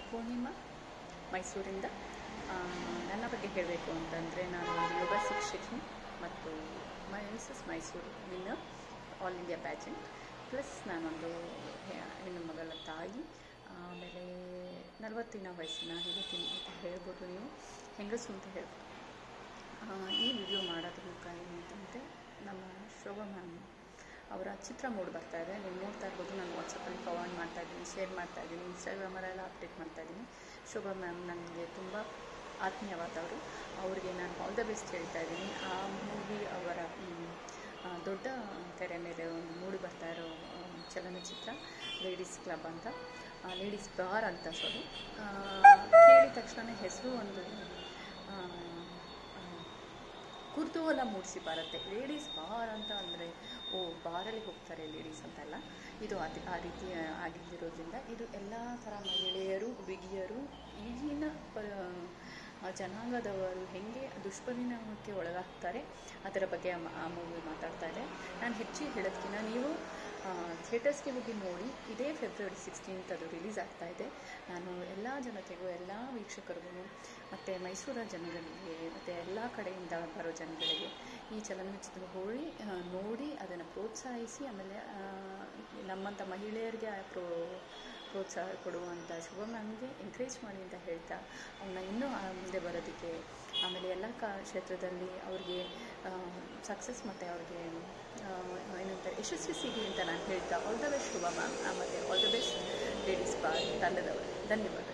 ಪೂರ್ಣಿಮಾ ಮೈಸೂರಿಂದ ಆ, ನನ್ನ ಬಗ್ಗೆ ಹೇಳಬೇಕು ಅಂತಂದರೆ ನಾನು ಒಂದು ಯೋಗ ಶಿಕ್ಷಕಿ ಮತ್ತು my Mrs Mysuru winner all India pageant plus ನಾನೊಂದು ಹೆ- ಹೆಣ್ಣು ಮಗಳ ತಾಯಿ ಆಮೇಲೆ ನಲವತ್ತಿನ ವಯಸ್ಸಿನ ಹೆಂಡತಿ ಅಂತ ಹೇಳ್ಬೋದು ನೀವು ಹೆಂಗಸು ಅಂತ ಹೇಳ್ಬೋದು ಆ, ಈ ವಿಡಿಯೋ ಮಾಡೋದ್ರ ಕಾರಣ ಏನಂತಂದರೆ ನಮ್ಮ ಶೋಭಾ ಮ್ಯಾಮ್ ಅವರ ಚಿತ್ರ ಮೂಡಿ ಬರ್ತಾ ಇದೆ ನೀವು ನೋಡ್ತಾ ಇರ್ಬೋದು ನಾನು ವಾಟ್ಸಪ್ಪಲ್ಲಿ ಫಾರ್ವರ್ಡ್ ಮಾಡ್ತಾ ಇದ್ದೀನಿ ಶೇರ್ ಮಾಡ್ತಾ ಇದ್ದೀನಿ ಇನ್ಸ್ಟಾಗ್ರಾಮಲ್ಲೆಲ್ಲ ಅಪ್ಡೇಟ್ ಮಾಡ್ತಾ ಇದ್ದೀನಿ ಶೋಭಾ ಮ್ಯಾಮ್ ನನಗೆ ತುಂಬ ಆತ್ಮೀಯವಾದವರು ಅವರಿಗೆ ನಾನು ಆಲ್ ದ ಬೆಸ್ಟ್ ಹೇಳ್ತಾ ಇದ್ದೀನಿ ಆ ಮೂವಿ ಅವರ ಮ್, ಆ, ದೊಡ್ಡ ತೆರೆ ಮೇಲೆ ಒಂದು ಮೂಡಿ ಬರ್ತಾ ಇರೋ ಆ, ಚಲನಚಿತ್ರ ಲೇಡೀಸ್ ಕ್ಲಬ್ ಅಂತ ಲೇಡೀಸ್ ಬಾರ್ ಅಂತ ಸಾರಿ ಕೇಳಿದ ತಕ್ಷಣ ಹೆಸರು ಒಂದು ಆ, ಆ, ಕುತೂಹಲ ಮೂಡಿಸಿ ಬರುತ್ತೆ ಲೇಡೀಸ್ ಬಾರ್ ಅಂತ ಅಂದರೆ ಓ ಬಾರಲ್ಲಿ ಹೋಗ್ತಾರೆ ಲೇಡೀಸ್ ಅಂತಲ್ಲ ಇದು ಅದು ಆ ರೀತಿ ಆಗಿದ್ದಿರೋದ್ರಿಂದ ಇದು ಎಲ್ಲ ಥರ ಮಹಿಳೆಯರು ಹುಡುಗಿಯರು ಈಗಿನ ಪ ಆ ಜನಾಂಗದವರು ಹೇಗೆ ದುಷ್ಪರಿಣಾಮಕ್ಕೆ ಒಳಗಾಗ್ತಾರೆ ಅದರ ಬಗ್ಗೆ ಆ ಮ- ಆ ಮೂವಿ ಮಾತಾಡ್ತಾ ಇದೆ ನಾನು ಹೆಚ್ಚಿಗೆ ಹೇಳೋದಕ್ಕಿಂತ ನೀವು ಥಿಯೇಟರ್ಸ್ಗೆ ಹೋಗಿ ನೋಡಿ ಇದೇ ಫೆಬ್ರವರಿ ಸಿಕ್ಸ್ಟೀನ್ತ್ ಅದು ರಿಲೀಸ್ ಆಗ್ತಾ ಇದೆ ನಾನು ಎಲ್ಲ ಜನತೆಗೂ ಎಲ್ಲ ವೀಕ್ಷಕರಿಗೂ ಮತ್ತು ಮೈಸೂರ ಜನಗಳಿಗೆ ಮತ್ತು ಎಲ್ಲ ಕಡೆಯಿಂದ ಬರೋ ಜನಗಳಿಗೆ ಈ ಚಲನಚಿತ್ರ ಹೋಗಿ ಆ, ನೋಡಿ ಅದನ್ನು ಪ್ರೋತ್ಸಾಹಿಸಿ ಆಮೇಲೆ ಆ, ನಮ್ಮಂಥ ಮಹಿಳೆಯರಿಗೆ ಆ ಪ್ರೋ ಪ್ರೋತ್ಸಾಹ ಕೊಡುವಂಥ ಶುಭ ಮ್ಯಾಮ್ಗೆ ಎಂಕರೇಜ್ ಮಾಡಿ ಅಂತ ಹೇಳ್ತಾ ಅವನ್ನ ಇನ್ನೂ ಆ ಮುಂದೆ ಬರೋದಕ್ಕೆ ಆಮೇಲೆ ಎಲ್ಲ ಕ ಕ್ಷೇತ್ರದಲ್ಲಿ ಅವ್ರಿಗೆ ಸಕ್ಸಸ್ ಮತ್ತು ಅವ್ರಿಗೆ ಆ, ಏನಂತಾರೆ ಯಶಸ್ವಿ ಸಿಗಲಿ ಅಂತ ನಾನು ಹೇಳ್ತಾ ಆಲ್ ದ ಬೆಸ್ಟ್ ಶುಭ ಮ್ಯಾಮ್ ಮತ್ತು all the best ladies bar ತಂಡದವರು ಧನ್ಯವಾದ